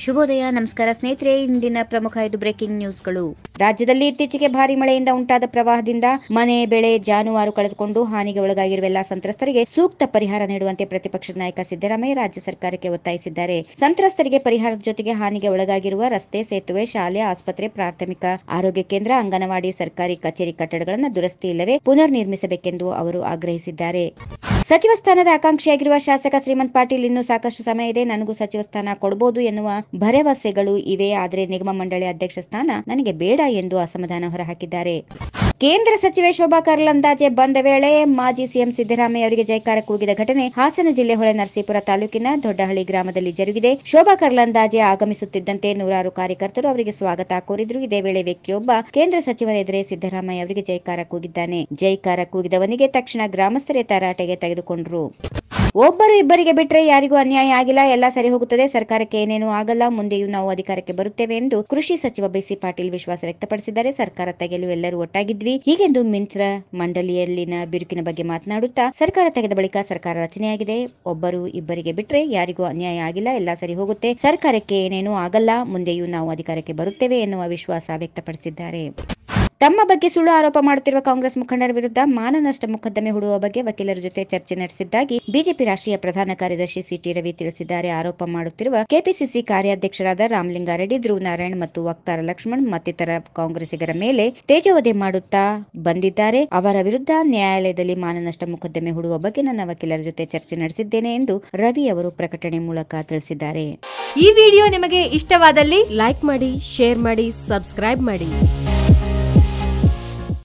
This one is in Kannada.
ಶುಭೋದಯ ನಮಸ್ಕಾರ ಸ್ನೇಹಿತರೆ ಇಂದಿನ ಪ್ರಮುಖ ಐದು ಬ್ರೇಕಿಂಗ್ ನ್ಯೂಸ್ಗಳು ರಾಜ್ಯದಲ್ಲಿ ಇತ್ತೀಚೆಗೆ ಭಾರಿ ಮಳೆಯಿಂದ ಉಂಟಾದ ಪ್ರವಾಹದಿಂದ ಮನೆ ಬೆಳೆ ಜಾನುವಾರು ಕಳೆದುಕೊಂಡು ಹಾನಿಗೆ ಒಳಗಾಗಿರುವ ಎಲ್ಲಾ ಸಂತ್ರಸ್ತರಿಗೆ ಸೂಕ್ತ ಪರಿಹಾರ ನೀಡುವಂತೆ ಪ್ರತಿಪಕ್ಷದ ನಾಯಕ ಸಿದ್ದರಾಮಯ್ಯ ರಾಜ್ಯ ಸರ್ಕಾರಕ್ಕೆ ಒತ್ತಾಯಿಸಿದ್ದಾರೆ ಸಂತ್ರಸ್ತರಿಗೆ ಪರಿಹಾರದ ಜೊತೆಗೆ ಹಾನಿಗೆ ಒಳಗಾಗಿರುವ ರಸ್ತೆ ಸೇತುವೆ ಶಾಲೆ ಆಸ್ಪತ್ರೆ ಪ್ರಾಥಮಿಕ ಆರೋಗ್ಯ ಕೇಂದ್ರ ಅಂಗನವಾಡಿ ಸರ್ಕಾರಿ ಕಚೇರಿ ಕಟ್ಟಡಗಳನ್ನು ದುರಸ್ತಿ ಇಲ್ಲವೇ ಪುನರ್ ನಿರ್ಮಿಸಬೇಕೆಂದು ಅವರು ಆಗ್ರಹಿಸಿದ್ದಾರೆ ಸಚಿವ ಸ್ಥಾನದ ಆಕಾಂಕ್ಷಿಯಾಗಿರುವ ಶಾಸಕ ಶ್ರೀಮಂತ್ ಪಾಟೀಲ್ ಇನ್ನೂ ಸಾಕಷ್ಟು ಸಮಯ ಇದೆ ನನಗೂ ಸಚಿವ ಸ್ಥಾನ ಕೊಡಬಹುದು ಎನ್ನುವ ಭರವಸೆಗಳು ಇವೆ ಆದರೆ ನಿಗಮ ಮಂಡಳಿ ಅಧ್ಯಕ್ಷ ಸ್ಥಾನ ನನಗೆ ಬೇಡ ಎಂದು ಅಸಮಾಧಾನ ಹೊರಹಾಕಿದ್ದಾರೆ ಕೇಂದ್ರ ಸಚಿವೆ ಶೋಭಾ ಕರಂದ್ಲಾಜೆ ಬಂದ ವೇಳೆ ಮಾಜಿ ಸಿಎಂ ಸಿದ್ದರಾಮಯ್ಯ ಅವರಿಗೆ ಜೈಕಾರ ಕೂಗಿದ ಘಟನೆ ಹಾಸನ ಜಿಲ್ಲೆ ಹೊಳೆ ನರಸೀಪುರ ತಾಲೂಕಿನ ದೊಡ್ಡಹಳ್ಳಿ ಗ್ರಾಮದಲ್ಲಿ ಜರುಗಿದೆ ಶೋಭಾ ಕರ್ಲಂದಾಜೆ ಆಗಮಿಸುತ್ತಿದ್ದಂತೆ ನೂರಾರು ಕಾರ್ಯಕರ್ತರು ಅವರಿಗೆ ಸ್ವಾಗತ ಕೋರಿದ್ರು ಇದೇ ವೇಳೆ ವ್ಯಕ್ತಿಯೊಬ್ಬ ಕೇಂದ್ರ ಸಚಿವರ ಎದುರೇ ಸಿದ್ದರಾಮಯ್ಯ ಅವರಿಗೆ ಜೈಕಾರ ಕೂಗಿದ್ದಾನೆ ಜೈಕಾರ ಕೂಗಿದವನಿಗೆ ತಕ್ಷಣ ಗ್ರಾಮಸ್ಥರೇ ತರಾಟೆಗೆ ತೆಗೆದುಕೊಂಡ್ರು ಒಬ್ಬರು ಇಬ್ಬರಿಗೆ ಬಿಟ್ರೆ ಯಾರಿಗೂ ಅನ್ಯಾಯ ಆಗಿಲ್ಲ ಎಲ್ಲ ಸರಿ ಹೋಗುತ್ತದೆ ಸರ್ಕಾರಕ್ಕೆ ಏನೇನೂ ಆಗಲ್ಲ ಮುಂದೆಯೂ ನಾವು ಅಧಿಕಾರಕ್ಕೆ ಬರುತ್ತೇವೆ ಎಂದು ಕೃಷಿ ಸಚಿವ ಬಿಸಿ ಪಾಟೀಲ್ ವಿಶ್ವಾಸ ವ್ಯಕ್ತಪಡಿಸಿದ್ದಾರೆ ಸರ್ಕಾರ ತೆಗೆಯಲು ಎಲ್ಲರೂ ಒಟ್ಟಾಗಿದ್ವಿ ಹೀಗೆಂದು ಮಿಂತ್ರ ಮಂಡಳಿಯಲ್ಲಿನ ಬಿರುಕಿನ ಬಗ್ಗೆ ಮಾತನಾಡುತ್ತಾ ಸರ್ಕಾರ ತೆಗೆದ ಬಳಿಕ ಸರ್ಕಾರ ರಚನೆಯಾಗಿದೆ ಒಬ್ಬರು ಇಬ್ಬರಿಗೆ ಬಿಟ್ರೆ ಯಾರಿಗೂ ಅನ್ಯಾಯ ಆಗಿಲ್ಲ ಎಲ್ಲ ಸರಿ ಹೋಗುತ್ತೆ ಸರ್ಕಾರಕ್ಕೆ ಏನೇನೂ ಆಗಲ್ಲ ಮುಂದೆಯೂ ನಾವು ಅಧಿಕಾರಕ್ಕೆ ಬರುತ್ತೇವೆ ಎನ್ನುವ ವಿಶ್ವಾಸ ವ್ಯಕ್ತಪಡಿಸಿದ್ದಾರೆ ತಮ್ಮ ಬಗ್ಗೆ ಸುಳ್ಳು ಆರೋಪ ಮಾಡುತ್ತಿರುವ ಕಾಂಗ್ರೆಸ್ ಮುಖಂಡರ ವಿರುದ್ಧ ಮಾನನಷ್ಟ ಮೊಕದ್ದಮೆ ಹೂಡುವ ಬಗ್ಗೆ ವಕೀಲರ ಜೊತೆ ಚರ್ಚೆ ನಡೆಸಿದ್ದಾಗಿ ಬಿಜೆಪಿ ರಾಷ್ಟ್ರೀಯ ಪ್ರಧಾನ ಕಾರ್ಯದರ್ಶಿ ಸಿಟಿ ರವಿ ತಿಳಿಸಿದ್ದಾರೆ ಆರೋಪ ಮಾಡುತ್ತಿರುವ ಕೆಪಿಸಿಸಿ ಕಾರ್ಯಾಧ್ಯಕ್ಷರಾದ ರಾಮಲಿಂಗಾರೆಡ್ಡಿ ಧ್ರುವ್ ನಾರಾಯಣ್ ಮತ್ತು ವಕ್ತಾರ ಲಕ್ಷ್ಮಣ್ ಮತ್ತಿತರ ಕಾಂಗ್ರೆಸ್ಸಿಗರ ಮೇಲೆ ತೇಜೋವಧೆ ಮಾಡುತ್ತಾ ಬಂದಿದ್ದಾರೆ ಅವರ ವಿರುದ್ಧ ನ್ಯಾಯಾಲಯದಲ್ಲಿ ಮಾನನಷ್ಟ ಮೊಕದ್ದಮೆ ಹೂಡುವ ಬಗ್ಗೆ ನನ್ನ ವಕೀಲರ ಜೊತೆ ಚರ್ಚೆ ನಡೆಸಿದ್ದೇನೆ ಎಂದು ರವಿ ಅವರು ಪ್ರಕಟಣೆ ಮೂಲಕ ತಿಳಿಸಿದ್ದಾರೆ ಈ ವಿಡಿಯೋ ನಿಮಗೆ ಇಷ್ಟವಾದಲ್ಲಿ ಲೈಕ್ ಮಾಡಿ ಶೇರ್ ಮಾಡಿ ಸಬ್ಸ್ಕ್ರೈಬ್ ಮಾಡಿ